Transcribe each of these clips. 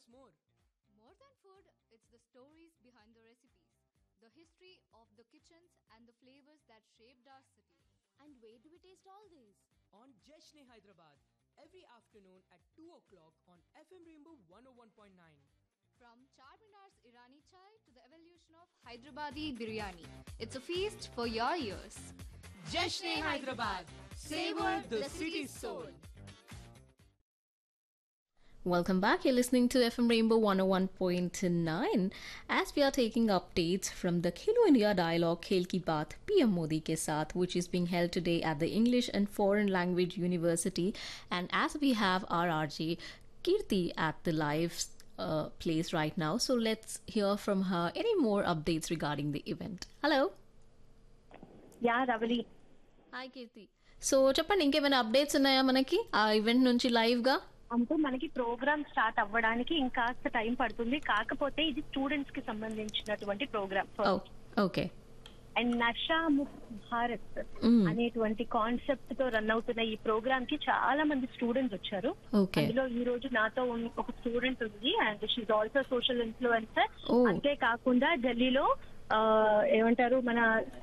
more. More than food, it's the stories behind the recipes, the history of the kitchens, and the flavors that shaped our city. And where do we taste all these? On Jeshne Hyderabad, every afternoon at 2 o'clock on FM Rainbow 101.9. From Charminar's Irani chai to the evolution of Hyderabadi biryani, it's a feast for your ears. Jeshne Hyderabad, savor the city's soul. Welcome back. You're listening to FM Rainbow 101.9 as we are taking updates from the Khelo India Dialogue Khel Ki Baat PM Modi ke saath which is being held today at the English and Foreign Language University and as we have our RJ Kirti at the live uh, place right now so let's hear from her any more updates regarding the event. Hello. Yeah Ravali hi Keerthi so చెప్పండి ఇంకేమైనా updates ఉన్నాయా మనకి ఆ event నుంచి లైవ్గా అంటే మనకి programme start అవ్వడానికి ఇంకాస్త టైం పడుతుంది కాకపోతే ఇది స్టూడెంట్స్ కి సంబంధించినటువంటి program oh okay and Nasha Mukt Bharat Mm. అనేటువంటి కాన్సెప్ట్ తో రన్ అవుతున్న ఈ ప్రోగ్రామ్ కి చాలా మంది స్టూడెంట్స్ వచ్చారు ఓకే అందులో ఈ రోజు నాతో ఉన్న ఒక స్టూడెంట్ ఉంది and she also social influencer Oh. అంతేకాకుండా ఢిల్లీలో ఆ, ఏమంటారు మన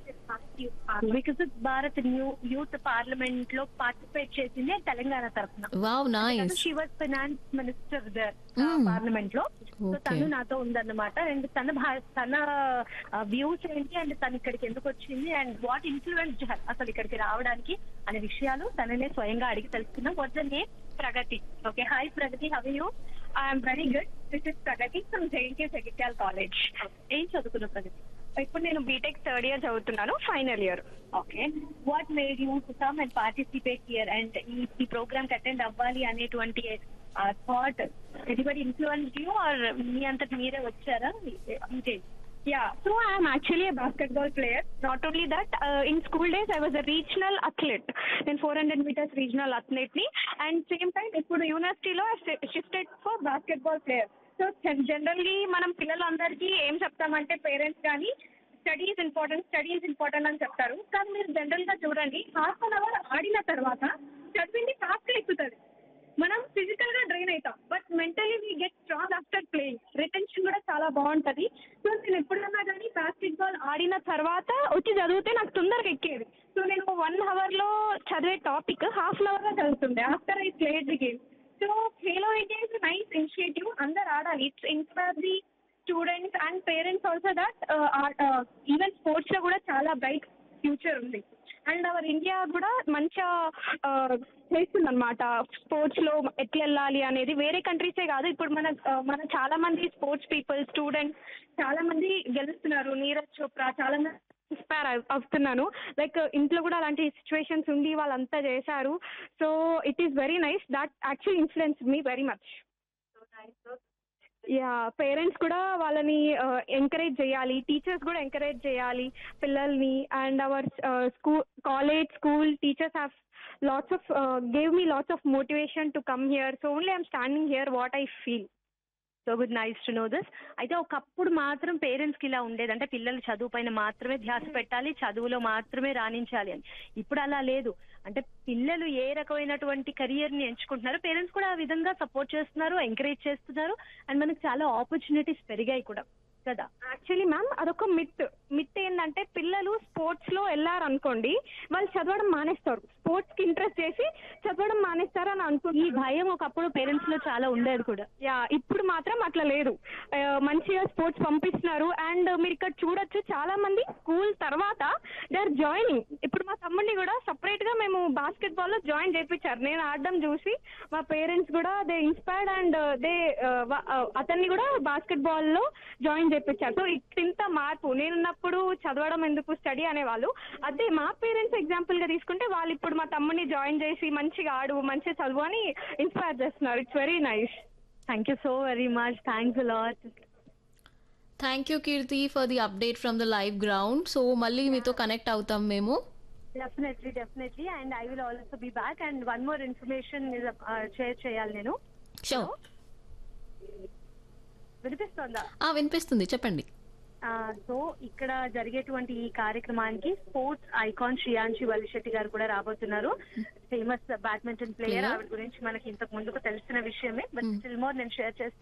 Viksit Bharat new youth parliament లో పార్టిసిపేట్ చేసింది తెలంగాణ తరఫున wow nice she was finance minister there Mm. Parliament లో సో Okay. తను నాతో ఉందన్నమాట అండ్ తన భా- తన వ్యూస్ ఏంటి అండ్ తను ఇక్కడికి ఎందుకు వచ్చింది అండ్ వాట్ ఇన్ఫ్లుయెన్స్ అసలు ఇక్కడికి రావడానికి అనే విషయాలు తననే స్వయంగా అడిగి తెలుసుకున్నాం what the name Pragathi okay hi Pragathi how you I'm very good this is Pragathi from J N K సెగిత్యాల్ కాలేజ్ ఏం చదువుకున్నావు ప్రగతి ఇప్పుడు నేను బీటెక్ థర్డ్ ఇయర్ చదువుతున్నాను final year okay what made you to come and participate here and ఈ ఈ ప్రోగ్రామ్ కి attend అవ్వాలి అనేటువంటి thought anybody influence you or మీ అంతటి మీరే వచ్చారా ఇంకే Yeah, so I am actually a basketball player. Not only that, uh, in school days I was a regional athlete. In 400 meters regional athlete ni, and same time ఇప్పుడు యూనివర్సిటీలో shifted for basketball player so generally మనం పిల్లలందరికీ ఏం చెప్తామంటే parents కానీ studies important studies important అని చెప్తారు కానీ మీరు జనరల్ గా చూడండి హాఫ్ అన్ అవర్ ఆడిన తర్వాత చదివింది ఫాస్ట్ గా ఎక్కుతుంది మనం ఫిజికల్ గా డ్రైన్ అవుతాం but mentally we get strong after playing retention కూడా చాలా బాగుంటది సో నేను ఎప్పుడన్నా కానీ బాస్కెట్ బాల్ ఆడిన తర్వాత వచ్చి చదివితే నాకు తొందరగా ఎక్కేది సో నేను వన్ అవర్ లో చదివే టాపిక్ హాఫ్ అన్ అవర్ లో చదువుతుండే after I played the game so Khelo India is nice initiative అందరు ఆడాలి it's inspire the students and parents also that even sports లో కూడా చాలా బ్రైట్ ఫ్యూచర్ ఉంది అండ్ అవర్ ఇండియా కూడా మంచిగా చేస్తుంది అనమాట స్పోర్ట్స్ లో ఎట్లా వెళ్ళాలి అనేది వేరే కంట్రీసే కాదు ఇప్పుడు మన ఆ, మన చాలా మంది స్పోర్ట్స్ పీపుల్ స్టూడెంట్స్ చాలా మంది గెలుస్తున్నారు నీరజ్ చోప్రా చాలా మంది ఇన్స్పైర్ అవుతున్నాను లైక్ ఇంట్లో కూడా అలాంటి సిచ్యువేషన్స్ ఉండి వాళ్ళంతా చేశారు so it is very nice that actually influence me very much yeah parents కూడా వాళ్ళని ఎంకరేజ్ చేయాలి టీచర్స్ కూడా ఎంకరేజ్ చేయాలి పిల్లల్ని and our school college school teachers have lots of gave me lots of motivation to come here so only I'm standing here what I feel so good nice to know this అయితే ఒకప్పుడు మాత్రం parents కి ఇలా ఉండేది అంటే పిల్లలు చదువు పైన మాత్రమే ధ్యాస పెట్టాలి చదువులో మాత్రమే రాణించాలి అని ఇప్పుడు అలా లేదు అంటే పిల్లలు ఏ రకమైనటువంటి కెరియర్ ని ఎంచుకుంటున్నారు పేరెంట్స్ కూడా ఆ విధంగా సపోర్ట్ చేస్తున్నారు ఎంకరేజ్ చేస్తున్నారు అండ్ మనకు చాలా ఆపర్చునిటీస్ పెరిగాయి కూడా కదా యాక్చువల్లీ మ్యామ్ అదొక మిత్ మిత్ ఏంటంటే పిల్లలు స్పోర్ట్స్ లో వెళ్ళారు అనుకోండి వాళ్ళు చదవడం మానేస్తారు స్పోర్ట్స్ కి ఇంట్రెస్ట్ చేసి చదవడం మానేస్తారు అని ఈ అనుకుంటున్నారు భయం ఒకప్పుడు పేరెంట్స్ లో చాలా ఉండేది కూడా యా ఇప్పుడు మాత్రం అట్లా లేదు ఆ, మంచిగా స్పోర్ట్స్ పంపిస్తున్నారు అండ్ మీరు ఇక్కడ చూడొచ్చు చాలా మంది స్కూల్ తర్వాత దే ఆర్ జాయినింగ్ ఇప్పుడు మా తమ్ముడిని కూడా సపరేట్ గా మేము బాస్కెట్ బాల్ లో జాయిన్ చేయించారు నేను ఆడడం చూసి మా పేరెంట్స్ కూడా దే ఇన్స్పైర్డ్ అండ్ దే అతన్ని కూడా బాస్కెట్ బాల్ లో జాయిన్ చేయించారు సో ఇంత మార్పు నేనున్నప్పుడు చదవడం ఎందుకు స్టడీ అనేవాళ్ళు అదే మా పేరెంట్స్ ఎగ్జాంపుల్ గా తీసుకుంటే వాళ్ళు ఇప్పుడు మా తమ్ముడిని జాయిన్ చేసి మంచిగా ఆడు మంచిగా చదువు అని ఇన్స్పైర్ చేస్తున్నారు it's very nice thank you so very much thanks lot thank you Keerthi for the update from the live ground so మళ్ళీ మీతో కనెక్ట్ అవుతాం మేము definitely definitely and I will also be back and one more information share చేయాలి నేను show వినిపిస్తోందా వినిపిస్తుంది చెప్పండి so ఇక్కడ జరిగేటువంటి ఈ కార్యక్రమానికి స్పోర్ట్స్ ఐకాన్ శ్రియాంశి వలిశెట్టి గారు కూడా రాబోతున్నారు ఫేమస్ బ్యాడ్మింటన్ ప్లేయర్ Player. ఆవిడ గురించి మనకి ఇంతకు ముందుకు తెలిసిన విషయమే బట్ స్టిల్ మోర్ నేను షేర్ చేస్తాను